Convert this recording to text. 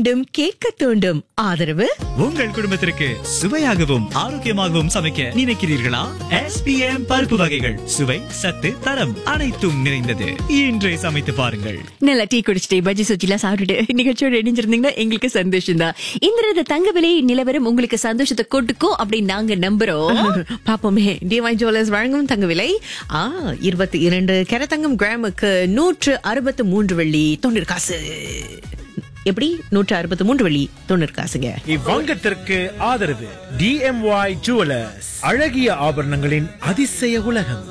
மீண்டும் கேட்க தூண்டும் ஆதரவு உங்கள் குடும்பத்திற்கு சுவையாகவும் ஆரோக்கியமாகவும் சமைக்க நினைக்கிறீர்களா எஸ்பிஎம் பருப்பு வகைகள் சுவை சத்து தரம் அனைத்தும் நிறைந்தது இன்றே சமைத்து பாருங்கள் நல்லா டீ குடிச்சிட்டு பஜ்ஜி சுச்சிலாம் சாப்பிட்டுட்டு நிகழ்ச்சியோட இணைஞ்சிருந்தீங்கன்னா எங்களுக்கு சந்தோஷம் தான் இந்த தங்க விலை நிலவரம் உங்களுக்கு சந்தோஷத்தை கொடுக்கும் அப்படின்னு நாங்க நம்புறோம் பாப்போமே டிஒய் ஜுவல்லர்ஸ் வழங்கும் தங்க விலை ஆ இருபத்தி இரண்டு கரத்தங்கம் கிராமுக்கு நூற்று அறுபத்து மூன்று வெள்ளி தொண்ணூறு காசு எப்படி நூற்று அறுபத்து மூன்று வெள்ளி தொண்ணூறு காசுங்க இவ்வங்கத்திற்கு ஆதரவு டிஎம்ஒய் ஜுவலர்ஸ் அழகிய ஆபரணங்களின் அதிசய உலகம்